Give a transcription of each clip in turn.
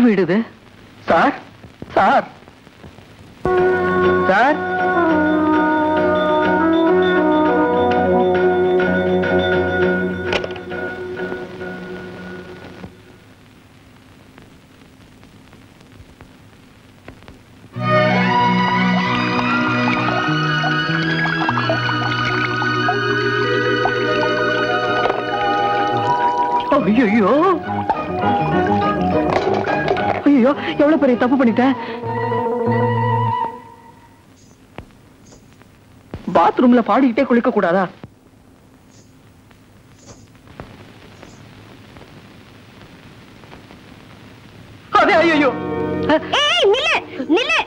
வீடு இது sir sir sir ஐயோ ஐயோ எவ்வளவு பெரிய தப்பு பண்ணிட்டேன் பாத்ரூம்ல பாடிக்கிட்டே குளிக்க கூடாதா அதே ஐயோ ஏய் நில்லு நில்லு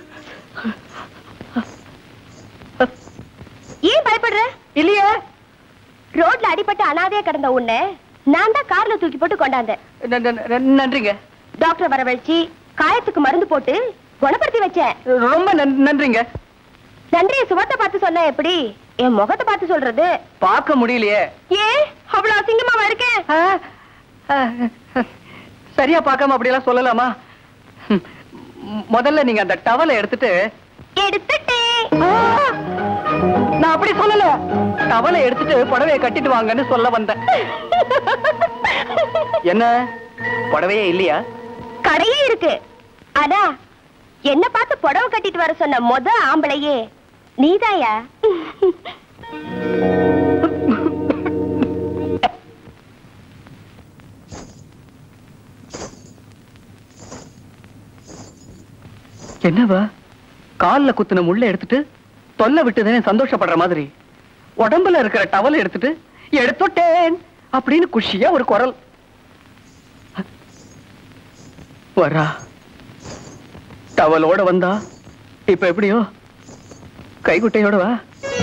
ஏன் பயப்படுற இல்லையே ரோட்ல அடிபட்டு அனாதையா கிடந்த உன்னை நான் தான் கார்ல தூக்கி போட்டு கொண்டாந்தேன் ந- ந- ந- நன்றிங்க டாக்டர் வரவழைச்சு காயத்துக்கு மருந்து போட்டு குணப்படுத்தி வச்சேன் ரொம்ப நன்- நன்றிங்க நன்றிய சுகத்தை பார்த்து சொன்னா எப்படி என் முகத்தை பார்த்து சொல்றது பார்க்க முடியலையே ஏன் அவ்வளவு அசிங்கமாவா இருக்கேன் ஆ, ஆ, சரியா பார்க்காம அப்படியெல்லாம் சொல்லலாமா ம், முதல்ல நீங்க அந்த டவலை எடுத்துட்டு எடுத்துட்டேன் ஆ, நான் அப்படி சொல்லல டவலை எடுத்துட்டு புடவைய கட்டிட்டு வாங்கன்னு சொல்ல வந்தேன் என்ன புடவையே இல்லையா கடையே இருக்கு ஆனா என்ன பார்த்து புடவை கட்டிட்டு வர சொன்ன மொத ஆம்பளையே நீதாயா என்னவா கால்ல குத்துன முள்ள எடுத்துட்டு தொல்லை விட்டுதானே சந்தோஷப்படுற மாதிரி உடம்புல இருக்கிற டவலை எடுத்துட்டு எடுத்துட்டேன் அப்படின்னு குஷியா ஒரு குரல் வரா டவலோட வந்தா இப்ப எப்படியோ கைகுட்டையோட வா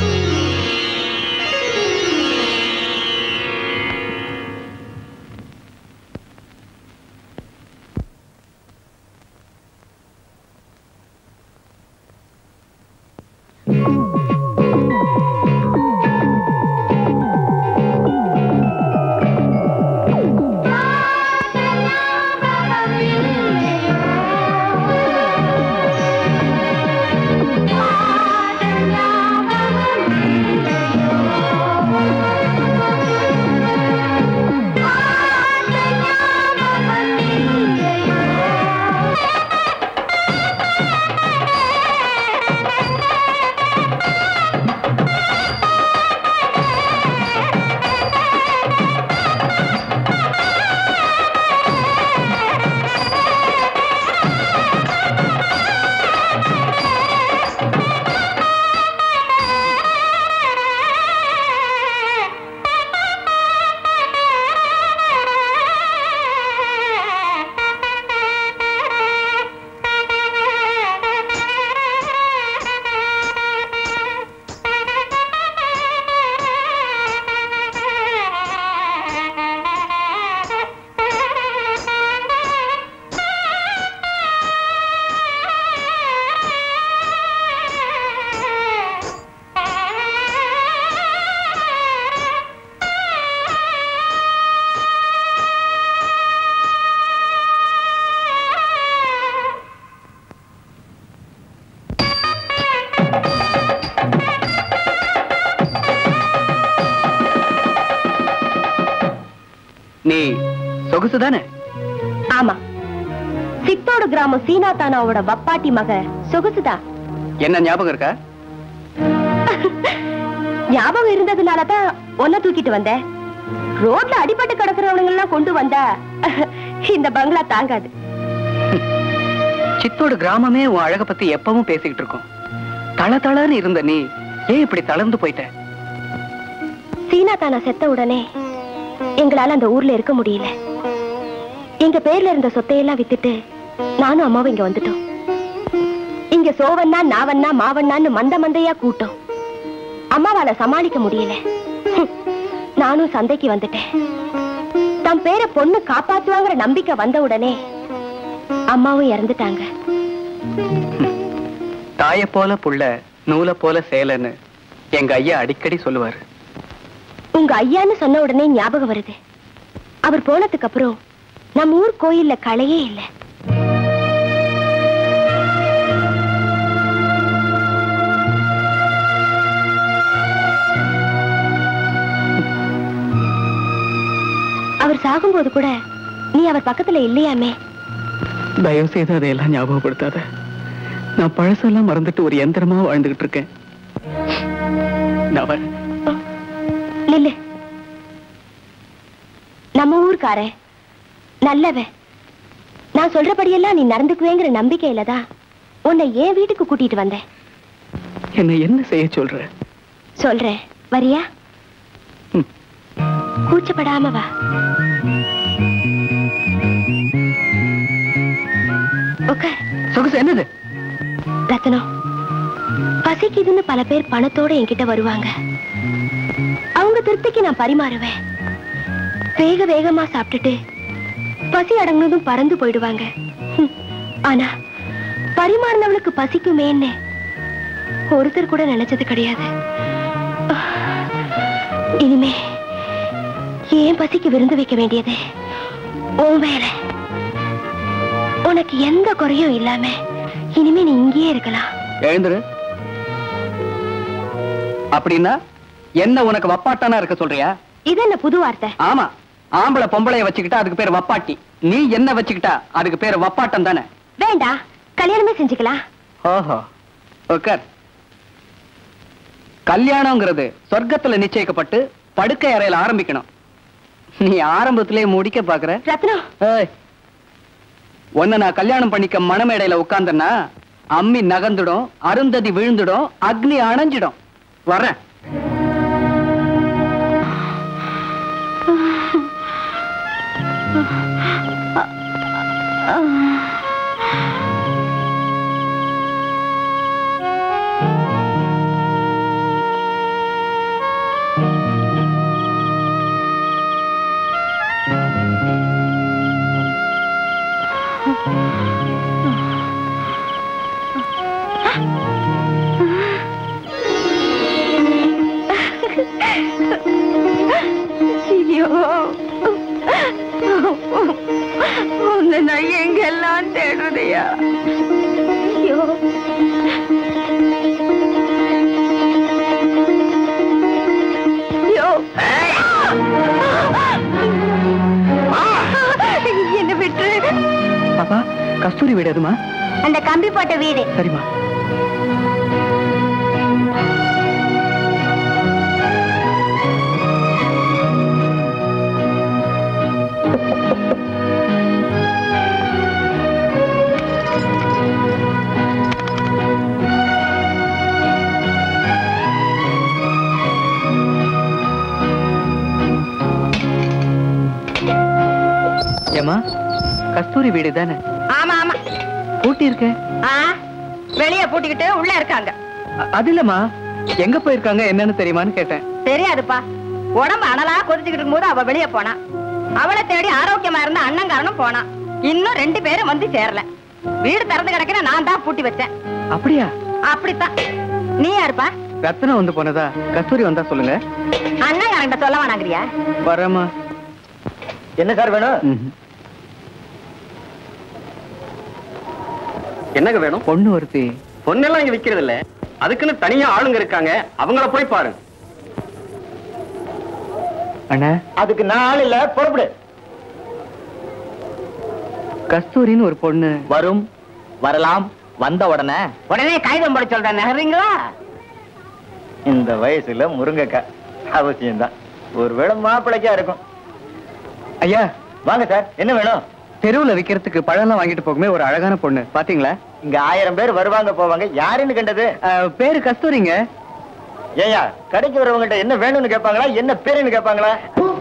நீ சொகுசு தானே ஆமா சித்தோடு கிராமம் சீனாத்தானாவோட வப்பாட்டி மக சொகுசுதா என்ன ஞாபகம் இருக்கா ஞாபகம் இருந்ததுனாலதான் ஒன்ன தூக்கிட்டு வந்தேன் ரோட்ல அடிபட்டு கிடக்குறவனுங்க எல்லாம் கொண்டு வந்தா இந்த பங்களா தாங்காது சித்தோடு கிராமமே உன் அழக பத்தி எப்பவும் பேசிக்கிட்டு இருக்கோம் தள தளன்னு இருந்த நீ ஏன் இப்படி தளர்ந்து போயிட்ட சீனாத்தானா செத்த உடனே எங்களால அந்த ஊர்ல இருக்க முடியல எங்க பேர்ல இருந்த சொத்தையெல்லாம் வித்துட்டு நானும் அம்மாவும் இங்க வந்துட்டோம் இங்க சோவண்ணா நாவண்ணா மாவண்ணான்னு மந்த மந்தையா கூட்டம் அம்மாவால சமாளிக்க முடியல ஹம், நானும் சந்தைக்கு வந்துட்டேன் தம் பேரை பொண்ணு காப்பாத்துவாங்கிற நம்பிக்கை வந்த உடனே அம்மாவும் இறந்துட்டாங்க தாய போல புள்ள நூலை போல சேலன்னு எங்க ஐயா அடிக்கடி சொல்லுவாரு உங்க ஐயான்னு சொன்ன உடனே ஞாபகம் வருது அவர் போனதுக்கு அப்புறம் நம்ம ஊர் கோயில்ல களையே இல்ல சாகும்போது கூட நீ அவர் பக்கத்துல இல்லையாமே தயவு செய்து அதையெல்லாம் ஞாபகப்படுத்தாத நான் பழசெல்லாம் மறந்துட்டு ஒரு எந்திரமா வாழ்ந்துகிட்டு இருக்கேன் நவன் நில்லு நம்ம ஊர்க்காரன் நல்லவன் நான் சொல்றபடியெல்லாம் நீ நடந்துக்குவேங்கிற நம்பிக்கையில தான் உன்னை என் வீட்டுக்கு கூட்டிட்டு வந்தேன் என்ன என்ன செய்ய சொல்ற சொல்றேன் வரியா ம். கூச்சப்படாம வா உட்கார் சொகுசு என்னது ரத்னம் பசிக்குதுன்னு பல பேர் பணத்தோட என்கிட்ட வருவாங்க அவங்க திருப்திக்கு நான் பரிமாறுவேன் வேக வேகமா சாப்பிட்டுட்டு பசி அடங்குனதும் பறந்து போயிடுவாங்க ஹம். ஆனா பரிமாறினவளுக்கு பசிக்குமேன்னு ஒருத்தர் கூட நினைச்சது கிடையாது இனிமே ஏன் பசிக்கு விருந்து வைக்க வேண்டியது உன் வேலை உனக்கு எந்த குறையும் இல்லாம இனிமே நீ இங்கேயே இருக்கலாம் எழுந்துரு அப்படின்னா என்ன உனக்கு வப்பாட்டானா இருக்க சொல்றியா இது என்ன புது வார்த்தை ஆமா ஆம்பளை பொம்பளைய வச்சுக்கிட்டா அதுக்கு பேர் வப்பாட்டி நீ என்ன வச்சுக்கிட்டா அதுக்கு பேர் வப்பாட்டம் தானே வேண்டாம் கல்யாணமே செஞ்சுக்கலாம் ஓஹோ உட்கார் கல்யாணங்கிறது சொர்க்கத்துல நிச்சயிக்கப்பட்டு படுக்கை அறையில ஆரம்பிக்கணும் நீ ஆரம்பத்திலே முடிக்க பாக்குற ரத்னம் ஏய், உன்னை நான் கல்யாணம் பண்ணிக்க மணமேடையில உட்கார்ந்தேன்னா அம்மி நகர்ந்துடும் அருந்ததி விழுந்துடும் அக்னி அணைஞ்சிடும் வரேன் ஐயோ உன்னை நான் எங்கெல்லாம் தேடுறதையா ஐயோ ஐயோ என்ன விட்டு பாப்பா கஸ்தூரி வீடு எதுமா அந்த கம்பி போட்ட வீடு சரிம்மா ஏமா கஸ்தூரி வீடு தானே ஆமா ஆமா பூட்டி இருக்கேன் ஆ வெளிய பூட்டிக்கிட்டு உள்ள இருக்காங்க அ- அது இல்லம்மா எங்க போயிருக்காங்க என்னன்னு தெரியுமான்னு கேட்டேன் தெரியாதுப்பா உடம்பு அனலா கொதிச்சுக்கிட்டு இருக்கும்போது அவ வெளிய போனா அவளை தேடி ஆரோக்கியமா இருந்த அண்ணங்காரனும் போனான் இன்னும் ரெண்டு பேரும் வந்து சேரல வீடு திறந்து கிடக்குற நான் தான் பூட்டி வச்சேன் அப்படியா அப்படித்தான் நீ யாருப்பா ரத்னம் வந்து போனதா கஸ்தூரி வந்தா சொல்லுங்க அண்ணங்காரன்ட்ட சொல்ல வேணாங்கிறியா வரேம்மா என்ன சார் வேணும் ம்ஹும். என்னங்க வேணும் பொண்ணு ஒருத்தி பொண்ணெல்லாம் இங்க விக்கிறது இல்ல அதுக்குன்னு தனியா ஆளுங்க இருக்காங்க அவங்கள போய் பாருங்க அண்ணா அதுக்கு நான் ஆள் இல்ல புறப்படு கஸ்தூரின்னு ஒரு பொண்ணு வரும் வரலாம் வந்த உடனே உடனே காகிதம் போட சொல்றேன் நகர்றீங்களா இந்த வயசுல முருங்கக்காய் அவசியம்தான் ஒருவேளை மாப்பிளைக்கா இருக்கும் ஐயா வாங்க சார் என்ன வேணும் தெருவுல விக்கிறதுக்கு பழம்லாம் வாங்கிட்டு போகுமே ஒரு அழகான பொண்ணு பாத்தீங்களா இங்க ஆயிரம் பேர் வருவாங்க போவாங்க யாருன்னு கண்டது அஹ், பேரு கஸ்தூரிங்க ஏயா கடைக்கு வரவங்ககிட்ட என்ன வேணும்னு கேட்பாங்களா என்ன பேருன்னு கேட்பாங்களா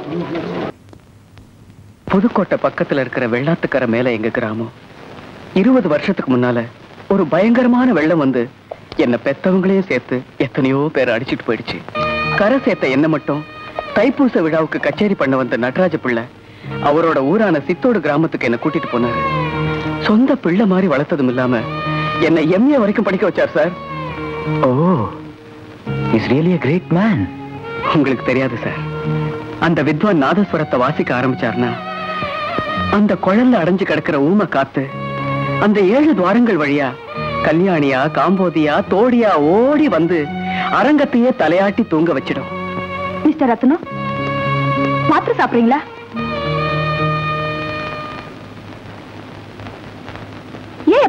புதுக்கோட்டை பக்கத்துல இருக்கிற வெள்ளாத்துக்கரை மேல எங்க கிராமம் இருபது வருஷத்துக்கு முன்னால ஒரு பயங்கரமான வெள்ளம் வந்து என்ன பெத்தவங்களையும் சேர்த்து எத்தனையோ பேர் அடிச்சிட்டு போயிடுச்சு கரை சேர்த்த என்ன மட்டும் தைப்பூச விழாவுக்கு கச்சேரி பண்ண வந்த நடராஜ பிள்ளை அவரோட ஊரான சித்தோடு கிராமத்துக்கு என்ன கூட்டிட்டு போனாரு சொந்த பிள்ளை மாதிரி வளர்த்ததும் இல்லாம என்னை எம்ஏ வரைக்கும் படிக்க வச்சார் sir oh is really a great man உங்களுக்கு தெரியாது சார் அந்த வித்வான் நாதஸ்வரத்தை வாசிக்க ஆரம்பிச்சார்னா அந்த குழல்ல அடைஞ்சு கிடக்கிற ஊம காத்து அந்த ஏழு துவாரங்கள் வழியா கல்யாணியா காம்போதியா தோடியா ஓடி வந்து அரங்கத்தையே தலையாட்டி தூங்க வச்சிடும் மிஸ்டர் ரத்னம் மாத்திரை சாப்பிடுறீங்களா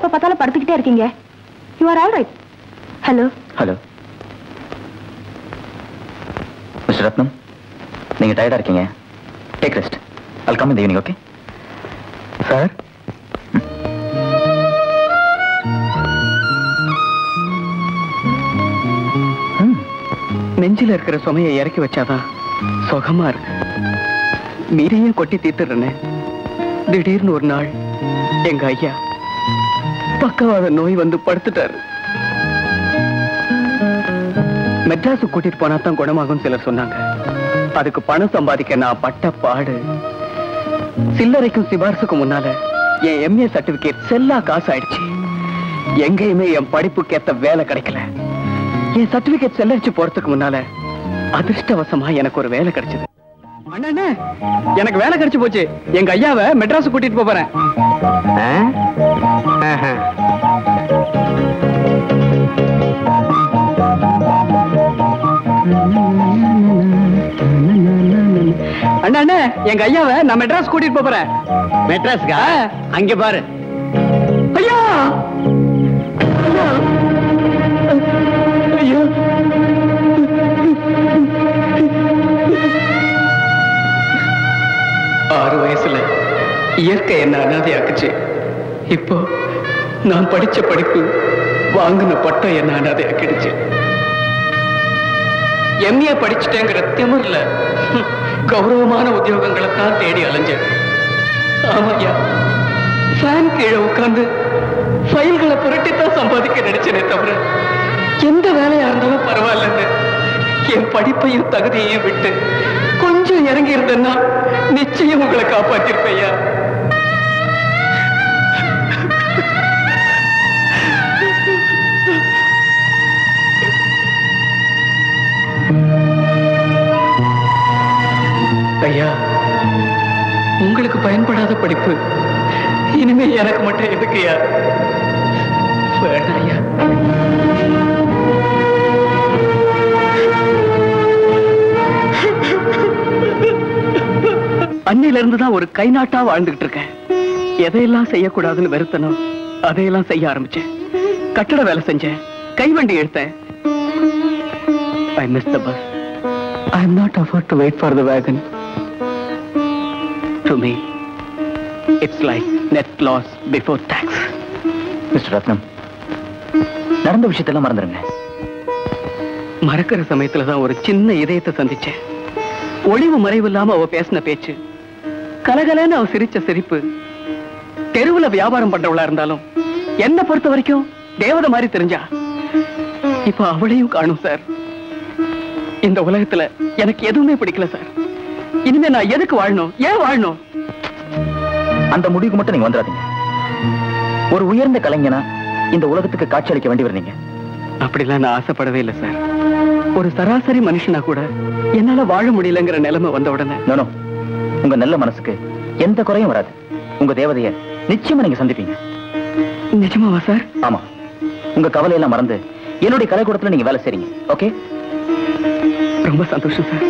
எப்ப பார்த்தாலும் படுத்துக்கிட்டே இருக்கீங்க you are all right hello hello mister Rathnam நீங்க டயர்டா இருக்கீங்க டேக் ரெஸ்ட் அல் கம் இந்த ஈவினிங் ஓகே சார் நெஞ்சில இருக்கிற சுமையை இறக்கி வச்சாதான் சுகமா இருக்கு மீறியும் கொட்டி தீர்த்துறேன்னு திடீர்னு ஒரு நாள் எங்க ஐயா பக்கவாத நோய் வந்து படுத்துட்டாரு மெட்ராஸு கூட்டிட்டு போனா தான் குணமாகும் சிலர் சொன்னாங்க அதுக்கு பணம் சம்பாதிக்க நான் பட்ட பாடு சில்லறைக்கும் சிபாரிசுக்கும் முன்னால என் எம்ஏ சர்டிபிகேட் செல்லா காசு ஆயிடுச்சு எங்கேயுமே என் படிப்புக்கு ஏத்த வேலை கிடைக்கல என் சர்டிபிகேட் செல்லரிச்சு போறதுக்கு முன்னால அதிர்ஷ்டவசமா எனக்கு ஒரு வேலை கிடைச்சது அண்ணா எனக்கு வேலை கிடைச்சு போச்சு எங்க ஐயாவை மெட்ராஸ் கூட்டிட்டு போப் போறேன் அண்ணா அண்ணா எங்க ஐயாவை நான் மெட்ராஸ் கூட்டிட்டு போப் போறேன் மெட்ராஸ்க்கா அங்க பாரு ஐயா ஐயா! ஐயா ஆறு வயசுல இயற்கை என்ன அனாதையாக்குச்சு இப்போ நான் படிச்ச படிப்பு வாங்கின பட்டம் என்ன அனாதையாக்கிடுச்சு எம்ஏ படிச்சுட்டேங்கிற திமிர்ல ஹம், கௌரவமான உத்தியோகங்களை தான் தேடி அலைஞ்சேன் ஆமாய்யா ஃபேன் கீழே உட்கார்ந்து ஃபைல்களை புரட்டித்தான் சம்பாதிக்க நினைச்சேனே தவிர எந்த வேலையா இருந்தாலும் பரவாயில்லன்னு என் படிப்பையும் தகுதியையும் விட்டு கொஞ்சம் இறங்கி இருந்தேன்னா நிச்சயம் உங்களை காப்பாத்திருப்பையா ஐயா உங்களுக்கு பயன்படாத படிப்பு இனிமே எனக்கு மட்டும் எதுக்குயா வேண்டாம் ஐயா அன்னையில இருந்து தான் ஒரு கை நாட்டா வாழ்ந்துகிட்டு இருக்கேன் எதையெல்லாம் செய்யக்கூடாதுன்னு வெறுத்தனோ அதையெல்லாம் செய்ய ஆரம்பிச்சேன் கட்டட வேலை செஞ்சேன் கைவண்டி எடுத்தேன் I miss the bus I am not afford to wait for the wagon to me it's like net loss before taxes mister Rathnam நடந்த விஷயத்தெல்லாம் மறந்துடுங்க மறக்கிற சமயத்துல தான் ஒரு சின்ன இதயத்தை சந்திச்சேன் ஒளிவு மறைவு இல்லாம அவ பேசின பேச்சு கலகலன்னு அவ சிரிச்ச சிரிப்பு தெருவுல வியாபாரம் பண்றவளா இருந்தாலும் என்ன பொறுத்த வரைக்கும் தேவதை மாதிரி தெரிஞ்சா இப்ப அவளையும் காணும் சார் இந்த உலகத்துல எனக்கு எதுவுமே பிடிக்கல சார் இனிமே நான் எதுக்கு வாழணும் ஏன் வாழணும் அந்த முடிவுக்கு மட்டும் நீங்க வந்துடாதீங்க ஒரு உயர்ந்த கலைஞனா இந்த உலகத்துக்கு காட்சி அளிக்க வேண்டி வந்தீங்க அப்படிலாம் நான் ஆசைப்படவே இல்லை சார் ஒரு சராசரி மனுஷனா கூட என்னால வாழ முடியலங்கிற நிலைமை வந்த உடனே நோ உங்க நல்ல மனசுக்கு எந்த குறையும் வராது உங்க தேவதைய நிச்சயமா நீங்க சந்திப்பீங்க நிஜமாவா சார் ஆமா உங்க கவலையெல்லாம் மறந்து என்னுடைய கலைக்கூடத்துல நீங்க வேலை செய்றீங்க ஓகே ரொம்ப சந்தோஷம் சார்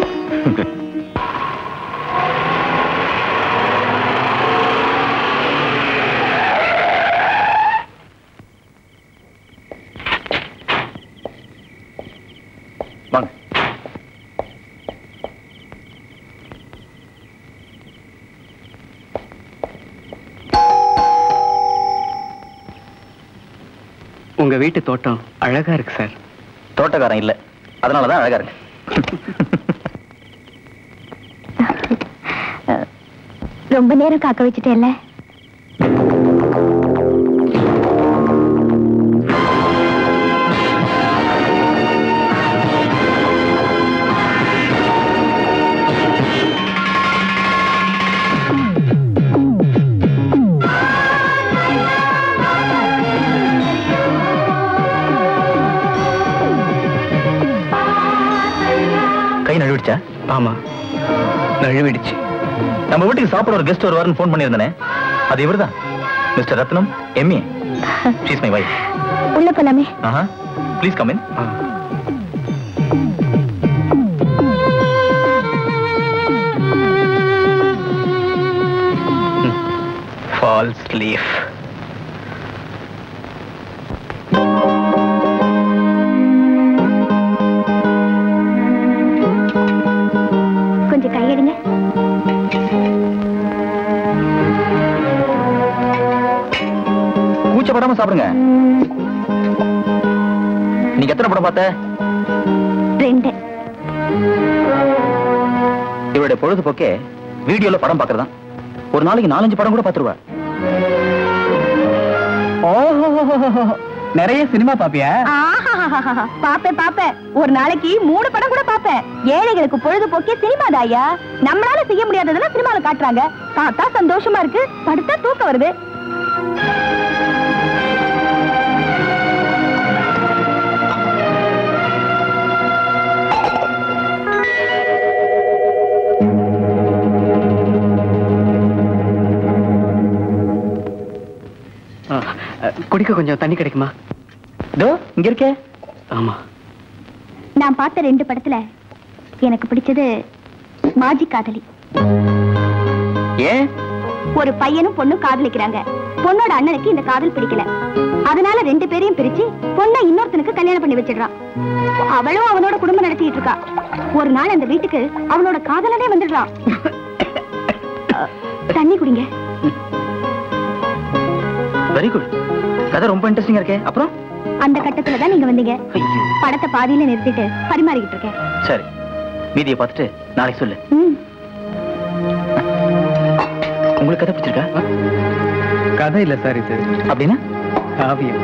வாங்க உங்க வீட்டு தோட்டம் அழகா இருக்கு சார் தோட்டக்காரன் இல்ல அதனாலதான் அழகா இருக்கு ரொம்ப நேரம் காக்க வச்சுட்டேல்ல கை நழுவிடுச்சா ஆமா நழுவிடுச்சு நம்ம வீட்டுக்கு சாப்பிட ஒரு கெஸ்ட் வருவாருன்னு ஃபோன் பண்ணியிருந்தேனே அது இவர்தான் mister Rathnam MA she's my wife உள்ள போலாமே ஆஹா please come in false leaf சீக்கிரமா சாப்பிடுங்க நீங்க எத்தனை படம் பார்த்த ரெண்டு இவருடைய பொழுதுபோக்கே வீடியோல படம் பார்க்கறதா ஒரு நாளைக்கு நாலஞ்சு படம் கூட பார்த்துருவா ஓஹோ நிறைய சினிமா பாப்பியா ஆஹாஹாஹாஹா. பாப்பேன் பாப்பேன் ஒரு நாளைக்கு மூணு படம் கூட பாப்பேன் ஏழைகளுக்கு பொழுதுபோக்கே சினிமா தாயா நம்மளால செய்ய முடியாததெல்லாம் சினிமால காட்டுறாங்க பார்த்தா சந்தோஷமா இருக்கு படுத்தா தூக்கம் வருது ஆ, அ, குடிக்க கொஞ்சம் தண்ணி கிடைக்குமா இதோ இங்க இருக்கே ஆமா நான் பார்த்த ரெண்டு படத்துல எனக்கு பிடிச்சது மாஜி காதலி ஏன் ஒரு பையனும் பொண்ணும் காதலிக்கிறாங்க பொண்ணோட அண்ணனுக்கு இந்த காதல் பிடிக்கல அதனால ரெண்டு பேரையும் பிரிச்சு பொண்ணை இன்னொருத்தனுக்கு கல்யாணம் பண்ணி வச்சிடுறான் அவளும் அவனோட குடும்பம் நடத்திட்டு இருக்கா ஒரு நாள் அந்த வீட்டுக்கு அவனோட காதலனே வந்துடுறான் அஹ், தண்ணி குடிங்க வெரி குட் கதை ரொம்ப இன்ட்ரெஸ்டிங்கா இருக்கே அப்புறம் அந்த கட்டத்துல தான் நீங்க வந்தீங்க ஐயோ. படத்தை பாதியில நிறுத்திட்டு பரிமாறிக்கிட்டு இருக்கேன் சரி மீதியை பார்த்துட்டு நாளைக்கு சொல்லு ம், உங்களுக்கு கதை பிடிச்சிருக்கா கதை இல்ல சார் இது அப்படின்னா காவியம்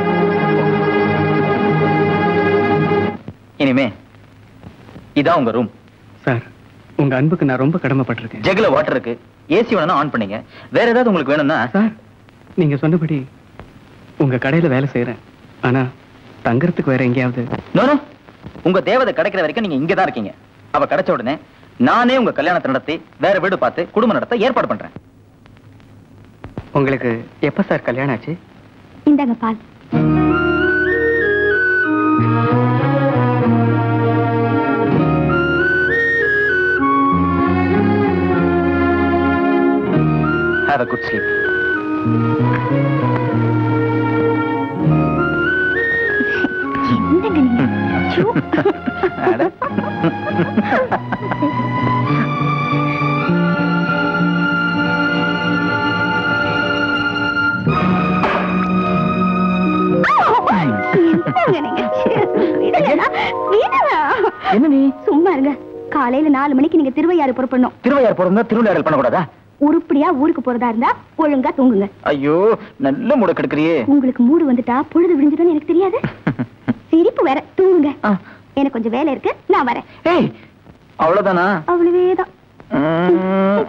இனிமே இதான் உங்க ரூம் சார் உங்க அன்புக்கு நான் ரொம்ப கடமைப்பட்டிருக்கேன் ஜெகுல வாட்டர் இருக்கு ஏசி வேணும்னா ஆன் பண்ணீங்க வேற ஏதாவது உங்களுக்கு வேணும்னா சார் நீங்க சொன்னபடி உங்க கடையில வேலை செய்யறேன் ஆனா தங்கறதுக்கு வேற எங்கேயாவது நோ நோ உங்க தேவதை கிடைக்கிற வரைக்கும் நீங்க இங்க தான் இருக்கீங்க அவ கிடைச்ச உடனே நானே உங்க கல்யாணத்தை நடத்தி வேற வீடு பார்த்து குடும்பம் நடத்த ஏற்பாடு பண்றேன் உங்களுக்கு எப்ப சார் கல்யாணம் ஆச்சு இந்தாங்க பால் ஹேவ் அ குட் ஸ்லீப் என்னங்க நீங்க ஐயோ. என்னங்க நீங்க? விடுங்கடா, விடுங்க. என்ன நீ சும்மா இருங்க காலையில நாலு மணிக்கு நீங்க திருவையாறு புறப்படணும் திருவையார் போறதா திருவிளையாடல் பண்ணக்கூடாதா உருப்படியா ஊருக்கு போறதா இருந்தா ஒழுங்கா தூங்குங்க ஐயோ நல்ல முட கெடுக்கிறியே உங்களுக்கு மூடு வந்துட்டா பொழுது விடிஞ்சிடும் எனக்கு தெரியாது சிரிப்பு வேற தூங்குங்க ஆ. எனக்கு கொஞ்சம் வேலை இருக்கு நான் வரேன் ஏய் அவ்வளவுதானா அவ்வளவேதான் உம்.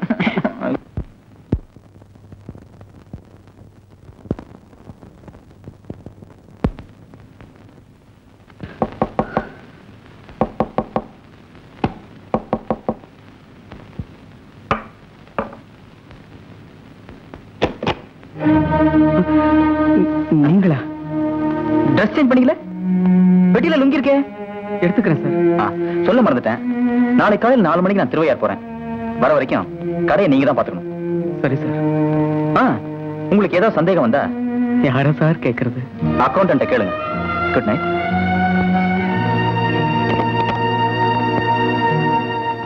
நீங்களா ட்ரெஸ் சேஞ்ச் பண்ணீங்களே பெட்டியில லுங்கி இருக்கே எடுத்துக்கிறேன் சார் ஆ, சொல்ல மறந்துட்டேன் நாளை காலையில் நாலு மணிக்கு நான் திருவையார் போறேன் வர வரைக்கும் கடையை நீங்க தான் பாத்துக்கணும் சரி சார் ஆ, உங்களுக்கு ஏதாவது சந்தேகம் வந்தா யார சார் கேக்குறது அக்கௌண்டன்ட்ட கேளுங்க குட் நைட்